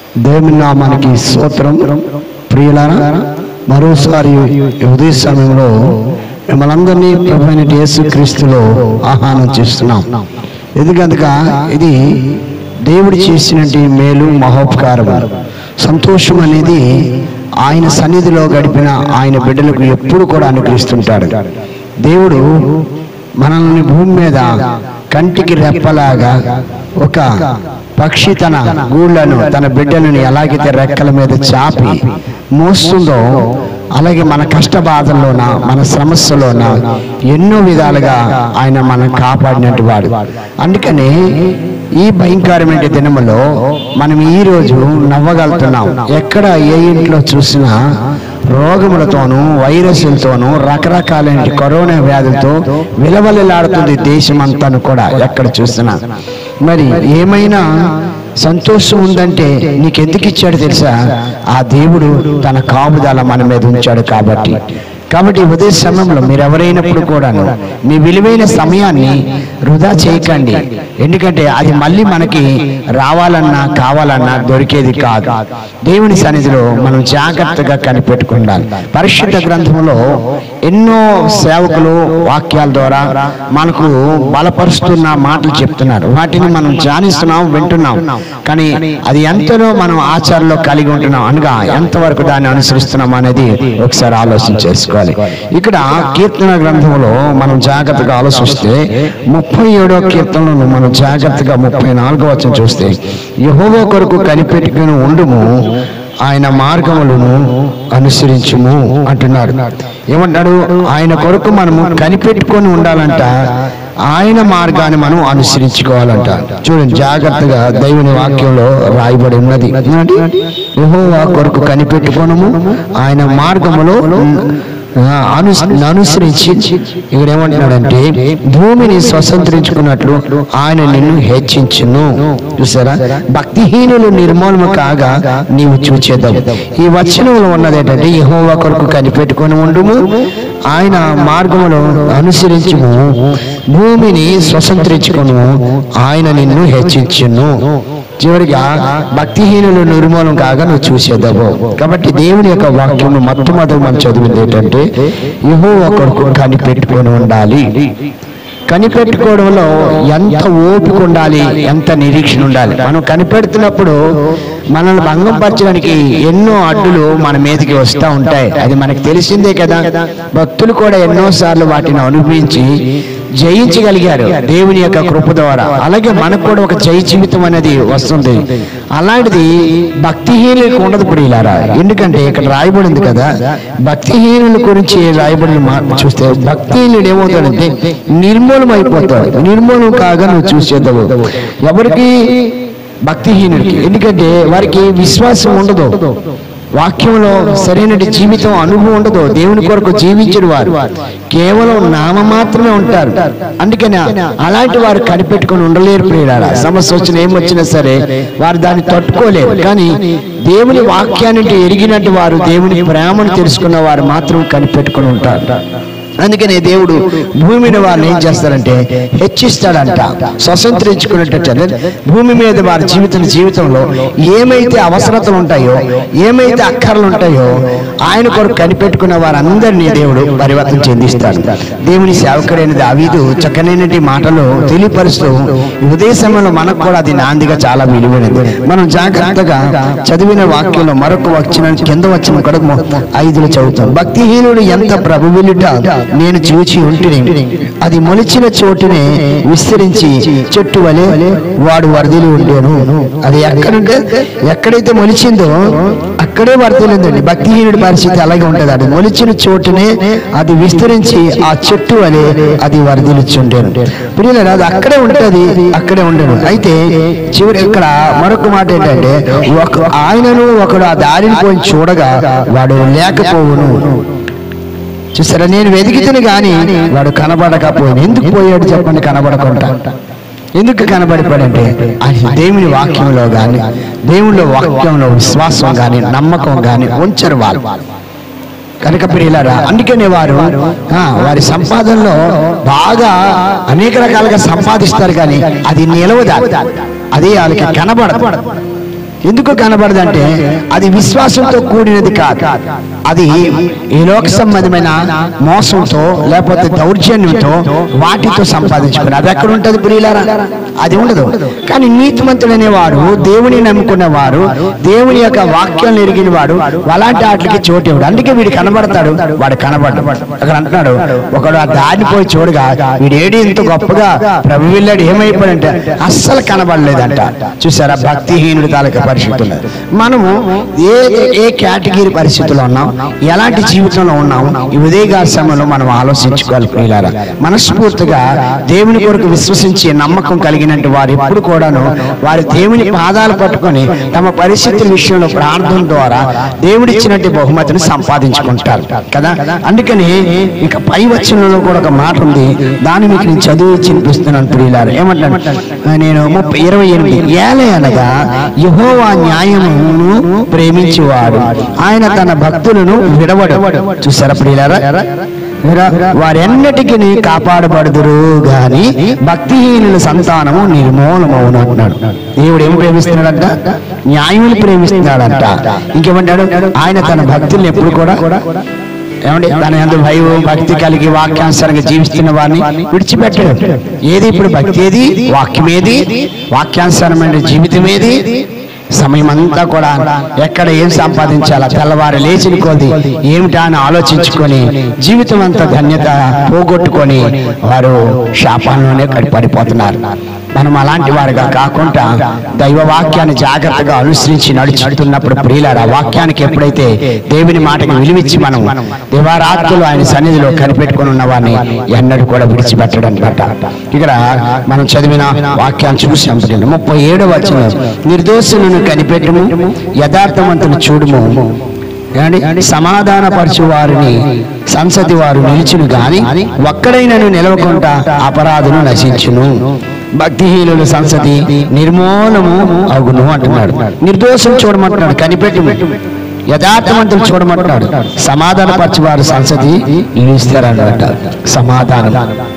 దేవుని నామానికి స్తోత్రం ప్రియులారా మరోసారి ఈ ఉదయ సమయంలో మిమ్మల్ని అందరినీ ప్రభు అయిన యేసు క్రీస్తులో ఆహ్వానం చేస్తున్నాం ఎందుకనగా ఇది దేవుడు చేసినటువంటి మేలు మహోపకారం సంతోషం అనేది ఆయన సన్నిధిలో గడిపిన ఆయన బిడ్డలకు ఎప్పుడు కూడా అనుగ్రహిస్తుంటాడు దేవుడు మనల్ని భూమి మీద కంటికి రెప్పలాగా ఒక పక్షి తన గూళ్ళను తన బిడ్డలను ఎలాగైతే రెక్కల మీద చాపి మోస్తుందో అలాగే మన కష్ట బాధల్లోన మన సమస్యలోన ఎన్నో విధాలుగా ఆయన మనం కాపాడినట్టు వాడు అందుకని ఈ భయంకరమైన దినములో మనం ఈ రోజు నవ్వగలుగుతున్నాం ఎక్కడ ఏ ఇంట్లో చూసినా రోగములతోనూ వైరస్లతోనూ రకరకాలైన కరోనా వ్యాధులతో విలవలలాడుతుంది దేశమంతాను కూడా ఎక్కడ చూసినా మరి ఏమైనా సంతోషం ఉందంటే నీకు ఎందుకు ఇచ్చాడు తెలుసా ఆ దేవుడు తన కాపుదల మన మీద ఉంచాడు కాబట్టి కాబట్టి ఈ ఉదయ సమయంలో మీరు ఎవరైనప్పుడు కూడాను మీ విలువైన సమయాన్ని వృధా చేయకండి ఎందుకంటే అది మళ్ళీ మనకి రావాలన్నా కావాలన్నా దొరికేది కాదు దేవుని సన్నిధిలో మనం జాగ్రత్తగా కనిపెట్టుకుండాలి పరిశుద్ధ గ్రంథంలో ఎన్నో సేవకులు వాక్యాల ద్వారా మనకు బలపరుస్తున్న మాటలు చెప్తున్నారు వాటిని మనం ధ్యానిస్తున్నాం వింటున్నాం కానీ అది ఎంతలో మనం ఆచారంలో కలిగి ఉంటున్నాం అనగా ఎంతవరకు దాన్ని అనుసరిస్తున్నాం అనేది ఒకసారి ఆలోచన చేసుకోవాలి ఇక్కడ కీర్తన గ్రంథంలో మనం జాగ్రత్తగా ఆలోచిస్తే ముప్పై ఏడో కీర్తనలను మనం జాగ్రత్తగా ముప్పై నాలుగో వచ్చిన చూస్తే యహోవా కొరకు కనిపెట్టుకుని ఉండుము ఆయన మార్గములను అనుసరించుము అంటున్నాడు ఏమంటాడు ఆయన కొరకు మనము కనిపెట్టుకొని ఉండాలంట ఆయన మార్గాన్ని మనం అనుసరించుకోవాలంట చూడండి జాగ్రత్తగా దైవుని వాక్యంలో రాయబడి ఉన్నది యెహోవా కొరకు కనిపెట్టుకోనము ఆయన మార్గములో ఆ, అను అనుసరించి ఇక్కడ ఏమంటున్నాడంటే భూమిని స్వతంత్రించుకున్నట్లు ఆయన నిన్ను హెచ్చించును చూసారా భక్తిహీనులు నిర్మూలన కాగా నీవు చూచేద్దాం ఈ వచనంలో ఉన్నది ఏంటంటే యెహోవా కొరకు కనిపెట్టుకొని ఉండుము ఆయన మార్గములో అనుసరించుము భూమిని స్వతంత్రించుకును ఆయన నిన్ను హెచ్చించును చివరిగా భక్తిహీనులు నిర్మూలం కాగా నువ్వు చూసేదావు కాబట్టి దేవుని యొక్క వాక్యం మొట్టమొదటి మనం చదివింది ఏంటంటే ఇహో ఒకడుకు కనిపెట్టుకొని ఉండాలి కనిపెట్టుకోవడంలో ఎంత ఓపిక ఉండాలి ఎంత నిరీక్షణ ఉండాలి మనం కనిపెడుతున్నప్పుడు మనల్ని భంగం పరచడానికి ఎన్నో అడ్డులు మన మీదకి వస్తూ ఉంటాయి అది మనకు తెలిసిందే కదా భక్తులు కూడా ఎన్నో సార్లు వాటిని అనుభవించి జయించగలిగారు దేవుని యొక్క కృప ద్వారా అలాగే మనకు కూడా ఒక జయ జీవితం అనేది వస్తుంది అలాంటిది భక్తిహీనులకు ఉండదు ప్రియులారా ఎందుకంటే ఇక్కడ రాయబడింది కదా భక్తిహీనుల గురించి రాయబడిన మాట చూస్తే భక్తిహీనుడు ఏమవుతాడంటే నిర్మూలం అయిపోతాడు నిర్మూలం కాగా నువ్వు చూసేద్దావు ఎవరికి భక్తిహీనుడికి ఎందుకంటే వారికి విశ్వాసం ఉండదు వాక్యంలో సరైన జీవితం అనుభవం ఉండదు దేవుని కొరకు జీవించిన వారు కేవలం నామ మాత్రమే ఉంటారు అందుకని అలాంటి వారు కనిపెట్టుకొని ఉండలేరు ప్రియులారా సమస్య వచ్చిన ఏమొచ్చినా సరే వారు దాన్ని తట్టుకోలేరు కానీ దేవుని వాక్యాన్ని ఎరిగినట్టు వారు దేవుని ప్రేమను తెలుసుకున్న వారు మాత్రం కనిపెట్టుకొని ఉంటారు అందుకనే దేవుడు భూమిని వారిని ఏం చేస్తారంటే హెచ్చిస్తాడంట స్వతంత్రించుకున్నట్టు భూమి మీద వారి జీవితం జీవితంలో ఏమైతే అవసరతలు ఉంటాయో ఏమైతే అక్కర్లు ఉంటాయో ఆయన కొరకు కనిపెట్టుకున్న వారందరినీ దేవుడు పరివర్తన చెందిస్తాడు దేవుని సేవకుడైన దావీదు చక్కనైనటి మాటలు తెలియపరుస్తూ ఈ ఉదయ సమయంలో మనకు కూడా అది నాందిగా చాలా విలువైనది మనం జాగ్రత్తగా చదివిన వాక్యంలో మరొక వచ్చిన కింద వచ్చిన కూడా మొ- ఐదులో చదువుతాం భక్తిహీనుడు ఎంత ప్రభువిలుట నేను చూచి ఉంటిని అది మొలిచిన చోటునే విస్తరించి చెట్టు వలె వాడు వరదలు ఉండేను అది ఎక్కడుంటే ఎక్కడైతే మొలిచిందో అక్కడే వరదలుందండి భక్తిహీనుడి పరిస్థితి అలాగే ఉంటది అది మొలిచిన చోటునే అది విస్తరించి ఆ చెట్టు వలె అది వరదలుచుండేను ప్రియులారా అది అక్కడే ఉంటది అక్కడే ఉండను అయితే చివరి ఇక్కడ మరొక మాట ఏంటంటే ఒక ఆయనను ఒకడు ఆ దారిని పోయి చూడగా వాడు లేకపోవును చూసారా నేను వెతికితేనే కానీ వాడు కనబడకపోయాను ఎందుకు పోయాడు చెప్పండి కనబడకుండా ఎందుకు కనబడిపోయాడంటే ఆయన దేవుని వాక్యంలో కానీ దేవుని వాక్యంలో విశ్వాసం కానీ నమ్మకం కానీ ఉంచరు వాళ్ళు కనుక ప్రియులారా అందుకనే వారు ఆ, వారి సంపాదనలో బాగా అనేక రకాలుగా సంపాదిస్తారు కానీ అది నిలవదా అది వాళ్ళకి కనబడదు ఎందుకు కనబడదంటే అది విశ్వాసంతో కూడినది కాదు అది ఈ లోక సంబంధమైన మోసంతో లేకపోతే దౌర్జన్యంతో వాటితో సంపాదించుకుని అది ఎక్కడ ఉంటుంది ప్రియులారా అది ఉండదు కానీ నీతిమంతుడు అనేవాడు దేవుని నమ్ముకున్న వారు దేవుని యొక్క వాక్యం ఎరిగిన వాడు అలాంటి వాటికి చోటు ఇవ్వడు అందుకే వీడు కనబడతాడు వాడు కనబడ్డు అక్కడ అంటున్నాడు ఒకడు ఆ దారిని పోయి చూడగా వీడు ఏడి ఇంత గొప్పగా ప్రభు వెళ్ళాడు ఏమైపోయాడంటే అస్సలు కనబడలేదంట చూసారా భక్తిహీనుడు తాలూకా పరిస్థితులు మనము ఏ ఏ కేటగిరీ పరిస్థితుల్లో ఉన్నాం ఎలాంటి జీవితంలో ఉన్నాం ఈ ఉదయగార సమయంలో మనం ఆలోచించుకోవాలి ప్రియులారా మనస్ఫూర్తిగా దేవుని కొరకు విశ్వసించి నమ్మకం కలిగినట్టు వారు ఎప్పుడు కూడాను వారి దేవుని పాదాలు పట్టుకొని తమ పరిస్థితుల విషయంలో ప్రార్థన ద్వారా దేవుడిచ్చినట్టు బహుమతిని సంపాదించుకుంటారు కదా అందుకని ఇక పై వచనంలో కూడా ఒక మాట ఉంది దాన్ని మీకు నేను చదివి చినిపిస్తున్నాను ప్రియులారు ఏమంటాను నేను ముప్పై ఇరవై ఎనిమిది ఏలే అనగా యహోవా న్యాయమును ప్రేమించేవాడు ఆయన తన భక్తులను విడవడు చూసారా ప్రియులారా వారెన్నటికి కాపాడబడుదురు గాని భక్తిహీనుల సంతానము నిర్మూలమవును అంటున్నాడు దేవుడు ఏం ప్రేమిస్తున్నాడంట న్యాయములు ప్రేమిస్తున్నాడంట ఇంకేమంటాడు ఆయన తన భక్తుల్ని ఎప్పుడు కూడా ఏమండి తన ఎందు భయం భక్తి కలిగి వాక్యానుసారంగా జీవిస్తున్న వారిని విడిచిపెట్టడు ఏది ఇప్పుడు భక్తి ఏది వాక్యం ఏది వాక్యానుసారమైన జీవితం ఏది సమయం అంతా కూడా ఎక్కడ ఏం సంపాదించాలా తెల్లవారు లేచిన కొద్ది ఏమిటా అని ఆలోచించుకొని జీవితం అంతా ధన్యత పోగొట్టుకొని వారు శాపాల్లోనే కడి పడిపోతున్నారు మనం అలాంటి వారుగా కాకుండా దైవ వాక్యాన్ని జాగ్రత్తగా అనుసరించి నడుచుతున్నప్పుడు ప్రియులారా వాక్యానికి ఎప్పుడైతే దేవుని మాటకి విలువిచ్చి మనం దివారాత్రులు ఆయన సన్నిధిలో కనిపెట్టుకుని ఉన్న వారిని ఎన్నడూ కూడా విడిచిపెట్టడం అనమాట ఇక్కడ మనం చదివిన వాక్యాన్ని చూసాం ప్రియులు. ముప్పై ఏడవ వచ్చిన నిర్దోషులను కనిపెట్టము యథార్థవంతులు చూడుము ఏమండి? సమాధానపరచు వారిని సంసతి వారు నిలిచును గాని ఒక్కడైనను నిలవకుండా అపరాధులు నశించును భక్తిహీనుల సంసతి నిర్మూలము అగును అంటున్నాడు నిర్దోషం చూడమంటున్నాడు కనిపెట్టు యథార్థవంతులు చూడమంటున్నాడు సమాధానపరచు వారి సంసతి నిలుస్తారన్నమాట సమాధానం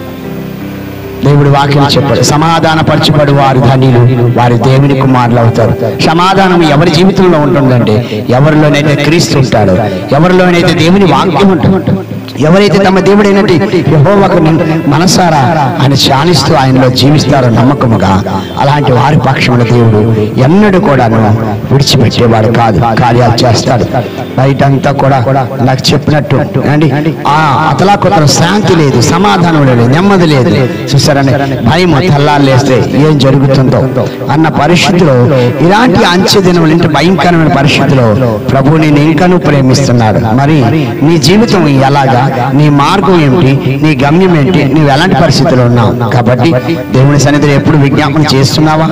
దేవుడు వాక్యం చెప్పాడు సమాధాన పరచబడు వారు ధన్యులు వారి దేవుని కుమారులు అవుతారు సమాధానం ఎవరి జీవితంలో ఉంటుందంటే ఎవరిలోనైతే క్రీస్తు ఉంటాడో ఎవరిలోనైతే దేవుని వాక్యం ఉంటుంది ఎవరైతే తమ దేవుడైనట్టు యెహోవాకు మనసారా ఆయన శానిస్తూ ఆయనలో జీవిస్తారో నమ్మకముగా అలాంటి వారి పక్షంలో దేవుడు ఎన్నడూ కూడాను విడిచిపెట్టేవాడు కాదు కార్యాలు చేస్తాడు బయటంతా కూడా నాకు చెప్పినట్టు అండి ఆ అతలాకుతల శాంతి లేదు సమాధానం లేదు నెమ్మది లేదు చూసారని భయం తెల్లాలేస్తే ఏం జరుగుతుందో అన్న పరిస్థితిలో ఇలాంటి అంచె దినములు ఇంటి భయంకరమైన పరిస్థితిలో ప్రభు నేను ఇంకనూ ప్రేమిస్తున్నాడు మరి నీ జీవితం ఎలాగా నీ మార్గం ఏమిటి నీ గమ్యం ఏంటి నువ్వు ఎలాంటి పరిస్థితిలో ఉన్నావు కాబట్టి దేవుని సన్నిధిలో ఎప్పుడు విజ్ఞాపన చేస్తున్నావా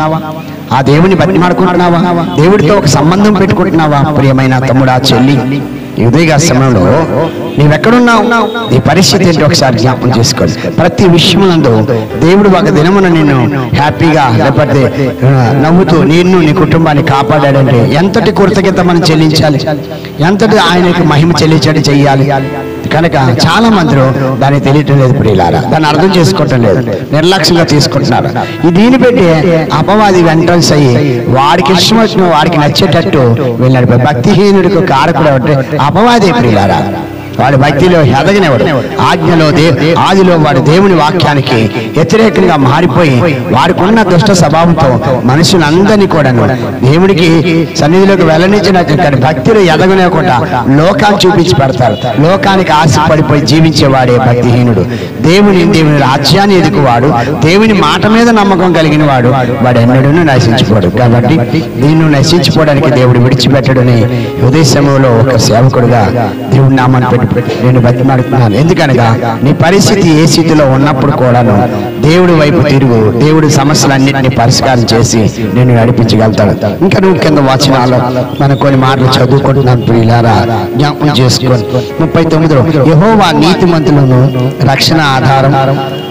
ఆ దేవుని బతిమాడుకుంటున్నావా దేవుడితో ఒక సంబంధం పెట్టుకుంటున్నావా ప్రియమైన తమ్ముడా చెల్లి ఈ ఉదయగా సమయంలో నీవెక్కడున్నావు నీ పరిస్థితి ఏంటి ఒకసారి జ్ఞాపకం చేసుకోండి ప్రతి విషయమునందు దేవుడు ఒక దినమున నిన్ను హ్యాపీగా లేకపోతే ఆ, నవ్వుతూ నిన్ను నీ కుటుంబాన్ని కాపాడాడంటే ఎంతటి కృతజ్ఞత మనం చెల్లించాలి ఎంతటి ఆయనకి మహిమ చెల్లించడం చెయ్యాలి కనుక చాలా మందిలో దాన్ని తెలియటం లేదు ప్రియులారా దాన్ని అర్థం చేసుకోవటం లేదు నిర్లక్ష్యంగా తీసుకుంటున్నారు ఈ దీన్ని పెట్టి అపవాది వెంట్రన్స్ అయ్యి వాడికి ఇష్టం వచ్చిన వాడికి నచ్చేటట్టు వెళ్ళాడు భక్తిహీనుడికి కారకుడు అంటే అపవాదే ప్రియులారా వాడి భక్తిలో ఎదగనివాడు ఆజ్ఞలో దే ఆదిలో వాడి దేవుని వాక్యానికి వ్యతిరేకంగా మారిపోయి వాడికి ఉన్న దుష్ట స్వభావంతో మనుషులందరినీ కూడాను దేవుడికి సన్నిధిలోకి వెళ్ళనిచ్చినట్టు కానీ భక్తిలో ఎదగలేకుండా లోకాన్ని చూపించి పెడతారు లోకానికి ఆశపడిపోయి జీవించేవాడే భక్తిహీనుడు దేవుని దేవుని రాజ్యాన్ని ఎదుకువాడు దేవుని మాట మీద నమ్మకం కలిగిన వాడు వాడు ఎన్నడూ నశించిపోడు కాబట్టి దీన్ని నశించిపోవడానికి దేవుడు విడిచిపెట్టడని ఉదయ సమయంలో ఒక సేవకుడుగా దేవుడి నామాన్ని పెట్టి నేను బతిమాడుతున్నాను ఎందుకనగా నీ పరిస్థితి ఏ స్థితిలో ఉన్నప్పుడు కూడాను దేవుడి వైపు తిరుగు దేవుడి సమస్యలన్నింటినీ పరిష్కారం చేసి నేను నడిపించగలుగుతాడు ఇంకా నువ్వు కింద వచనాలు మన కొన్ని మాటలు చదువుకుంటున్నాను ప్రియులారా జ్ఞాపకం చేసుకోండి ముప్పై తొమ్మిదిలో యహోవా నీతిమంతులను రక్షణ ఆధారం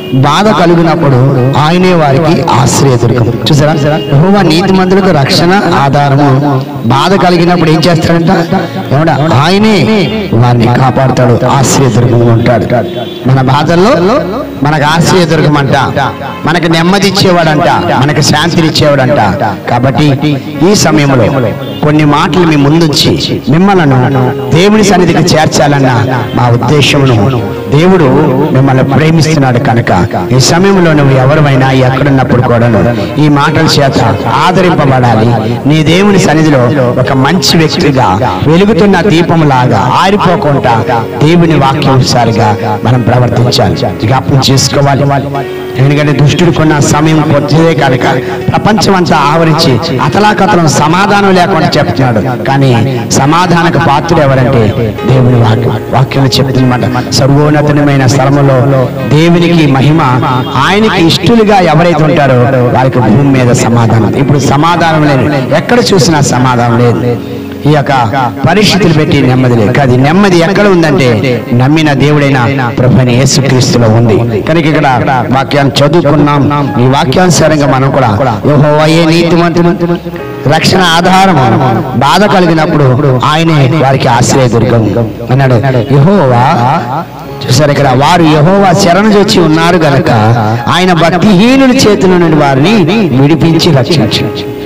బాధ కలిగినప్పుడు ఆయనే వారికి ఆశ్రయదుర్గం చూసారా యెహోవా నీతి మందులకు రక్షణ ఆధారము బాధ కలిగినప్పుడు ఏం చేస్తాడంట ఏమడా ఆయనే వారిని కాపాడుతాడు ఆశ్రయదుర్గం ఉంటాడు మన బాధల్లో మనకు ఆశ్రయదుర్గం అంట మనకు నెమ్మది ఇచ్చేవాడంట మనకు శాంతిని ఇచ్చేవాడంట కాబట్టి ఈ సమయంలో కొన్ని మాటలు మీ ముందుంచి మిమ్మల్ని దేవుని సన్నిధికి చేర్చాలన్న మా ఉద్దేశమును దేవుడు మిమ్మల్ని ప్రేమిస్తున్నాడు కనుక ఈ సమయంలో నువ్వు ఎవరివైనా ఎక్కడున్నప్పుడు కూడా ఈ మాటల చేత ఆదరింపబడాలి నీ దేవుని సన్నిధిలో ఒక మంచి వ్యక్తిగా వెలుగుతున్న దీపంలాగా ఆరిపోకుండా దేవుని వాక్యానుసారిగా మనం ప్రవర్తించాలి జ్ఞాపకం చేసుకోవాలి ఎందుకంటే దుష్టుడు కొన్న సమయం కొద్దిదే కనుక ప్రపంచం అంతా ఆవరించి అతలాకతలం సమాధానం లేకుండా చెప్తున్నాడు కానీ సమాధానకు పాత్రుడు ఎవరంటే దేవుని వాక్యం వాక్యం చెప్తున్నమాట సర్వోన్నతమైన స్థలములో దేవునికి మహిమ ఆయనకి ఇష్టలుగా ఎవరైతే ఉంటారో వారికి భూమి మీద సమాధానం ఇప్పుడు సమాధానం లేదు ఎక్కడ చూసినా సమాధానం లేదు ఈ యొక్క పరిస్థితులు పెట్టి నెమ్మది లేదు కాదు ఈ నెమ్మది ఎక్కడ ఉందంటే నమ్మిన దేవుడైన ప్రభుని యేసుక్రీస్తులో ఉంది కనుక ఇక్కడ వాక్యాన్ని చదువుకున్నాం ఈ వాక్యానుసారంగా మనం కూడా యెహోవాయే నీతిమంతుడు రక్షణ ఆధారం బాధ కలిగినప్పుడు ఆయనే వారికి ఆశ్రయదుర్గం అన్నాడు యెహోవా చూసారు ఇక్కడ వారు యెహోవా శరణు వచ్చి ఉన్నారు గనక ఆయన భక్తిహీనుల చేతుల నుండి వారిని విడిపించి రక్షించు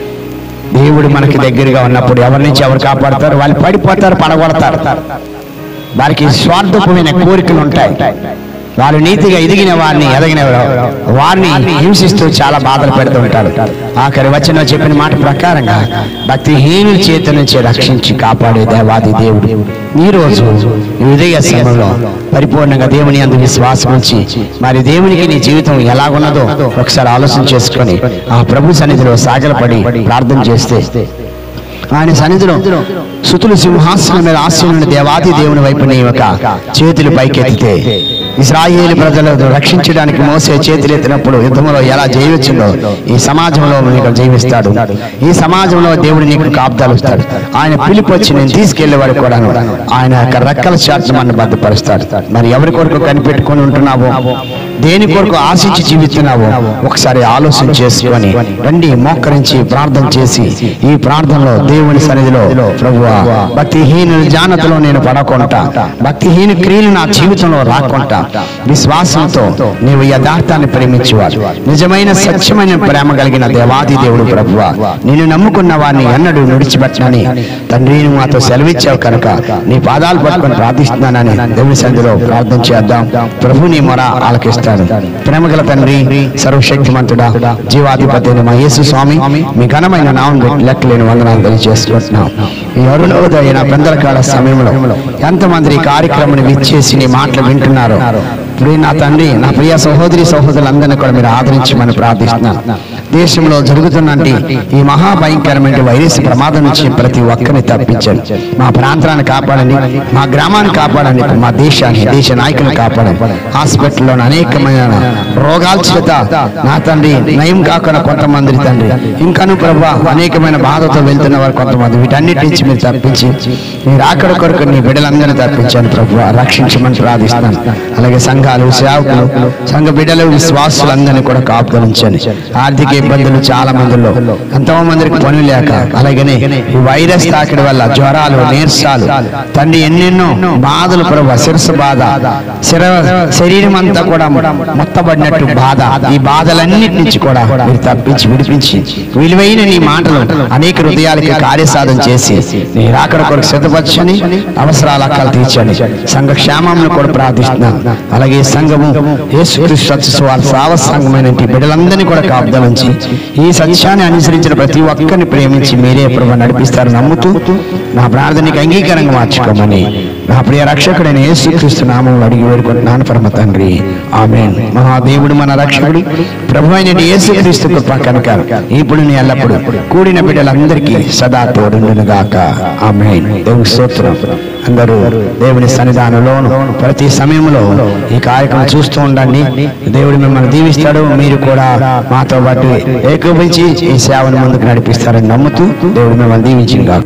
దేవుడు మనకి దగ్గరగా ఉన్నప్పుడు ఎవరి నుంచి ఎవరు కాపాడతారు వాళ్ళు పడిపోతారు పడగొడతారు వారికి స్వార్థపమైన కోరికలు ఉంటాయి వాళ్ళు నీతిగా ఎదిగిన వారిని ఎదగిన వారిని హింసిస్తూ చాలా బాధలు పెడుతూ ఉంటారు ఆఖరి వచ్చిన చెప్పిన మాట ప్రకారంగా భక్తిహీనుల చేతి నుంచి రక్షించి కాపాడే దేవాది దేవుడు ఈ రోజు ఈ ఉదయ సమయంలో పరిపూర్ణంగా దేవుని అందు విశ్వాసం ఉంచి మరి దేవునికి నీ జీవితం ఎలాగున్నదో ఒకసారి ఆలోచన చేసుకొని ఆ ప్రభు సన్నిధిలో సాగలపడి ప్రార్థన చేస్తే ఆయన సన్నిధిలో సుతులు సింహాసనం మీద ఆశీనుని దేవాది దేవుని వైపు నీ యొక్క చేతులు పైకెత్తితే ఇస్రాయేలు ప్రజలను రక్షించడానికి మోసే చేతులు ఎత్తినప్పుడు యుద్ధంలో ఎలా జయించిందో ఈ సమాజంలో నీకు జీవిస్తాడు ఈ సమాజంలో దేవుడు నీకు కాపుదాలు ఇస్తాడు ఆయన పిలుపు వచ్చి నేను తీసుకెళ్లేవాడు కూడా ఆయన యొక్క రెక్కల చాటును మన భద్రపరుస్తాడు మరి ఎవరి కొరకు కనిపెట్టుకొని ఉంటున్నావో దేని కొరకు ఆశించి జీవిస్తున్నావో ఒకసారి ఆలోచన చేసుకొని రండి మోకరించి ప్రార్థన చేసి ఈ ప్రార్థనలో దేవుని సన్నిధిలో ప్రభువా భక్తిహీనుల జానతలో నేను పడకుండా భక్తిహీన క్రియలు నా జీవితంలో రాకుండా విశ్వాసంతో నీవు యథార్థాన్ని ప్రేమించేవాడు నిజమైన సత్యమైన ప్రేమ కలిగిన దేవాది దేవుడు ప్రభువా నేను నమ్ముకున్న వారిని ఎన్నడూ నుడిచిపెట్టనని తండ్రి నువ్వు మాతో సెలవిచ్చావు కనుక నీ పాదాలు పట్టుకొని ప్రార్థిస్తున్నానని దేవుని సన్నిధిలో ప్రార్థన చేద్దాం ప్రభు నీ మొర ఆలకిస్తాడు ప్రేమగల తండ్రి సర్వశక్తిమంతుడా జీవాధిపతి అయిన మా యేసు స్వామి మీ ఘనమైన నామం పెట్టి లెక్కలేని వందనాలు తెలియజేసుకుంటున్నాం ఈ అరుణోదయ పెందలకాల సమయంలో ఎంతమంది ఈ కార్యక్రమాన్ని విచ్చేసి నీ మాటలు వింటున్నారో ఇప్పుడు నా తండ్రి నా ప్రియ సహోదరి సహోదరులందరినీ కూడా మీరు ఆదరించమని ప్రార్థిస్తున్నాను దేశంలో జరుగుతున్నటి ఈ మహాభయంకరమైన వైరస్ ప్రమాదం నుంచి ప్రతి ఒక్కరిని తప్పించండి మా ప్రాంతాన్ని కాపాడండి మా గ్రామాన్ని కాపాడండి మా దేశాన్ని దేశ నాయకులను కాపాడండి హాస్పిటల్లో అనేకమైన రోగాల చేత నా తండ్రి నయం కాకుండా కొంతమంది తండ్రి ఇంకాను ప్రభా అనేకమైన బాధతో వెళ్తున్న వారు కొంతమంది వీటన్నిటి నుంచి మీరు తప్పించి మీరు అక్కడ కొరకు నీ బిడ్డలందరినీ తప్పించండి ప్రభు రక్షించమని ప్రార్థిస్తున్నాను అలాగే సంఘాలు సేవకులు సంఘ బిడ్డలు విశ్వాసులందరినీ కూడా కాపుదలించండి ఆర్థిక ఇబ్బందులు చాలా మందిలో ఎంతో మందికి పనులు లేక అలాగనే ఈ వైరస్ తాకిడి వల్ల జ్వరాలు నీరసాలు తండ్రి ఎన్నెన్నో బాధలు ప్రభు శిరస్సు బాధ శిర శరీరం అంతా కూడా మొత్తబడినట్టు బాధ ఈ బాధలన్నిటి నుంచి కూడా మీరు తప్పించి విడిపించి విలువైన నీ మాటలు అనేక హృదయాలకి కార్యసాధన చేసి నీ రాకడ కొరకు సిద్ధపరచని అవసరాల అక్కలు తీర్చండి సంఘ క్షేమంను కూడా ప్రార్థిస్తున్నాను అలాగే సంఘము యేసుక్రీస్తు సత్యస్వాల సావ సంఘమైన ఈ బిడ్డలందరినీ కూడా కాపుదలించి ఈ సత్యాన్ని అనుసరించిన ప్రతి ఒక్కరిని ప్రేమించి మీరే ప్రభు నడిపిస్తారు నమ్ముతూ నా ప్రార్థనకి అంగీకారంగా మార్చుకోమని నా ప్రియ రక్షకుడైన యేసుక్రీస్తు నామంలో అడిగి వేడుకుంటున్నాను పరమ తండ్రి ఆమేన్ మహాదేవుడు మన రక్షకుడు ప్రభు అయిన యేసుక్రీస్తు కృప కనుక ఇప్పుడు నీ ఎల్లప్పుడు కూడిన బిడ్డలందరికీ సదా తోడుండును గాక ఆమేన్ దేవుని స్తోత్రం అందరూ దేవుని సన్నిధానంలోను ప్రతి సమయంలో ఈ కార్యక్రమం చూస్తూ ఉండండి దేవుడు మిమ్మల్ని దీవిస్తాడు మీరు కూడా మాతో పాటు ఏకోపించి ఈ సేవను ముందుకు నడిపిస్తారని నమ్ముతూ దేవుడు మిమ్మల్ని దీవించింది గాక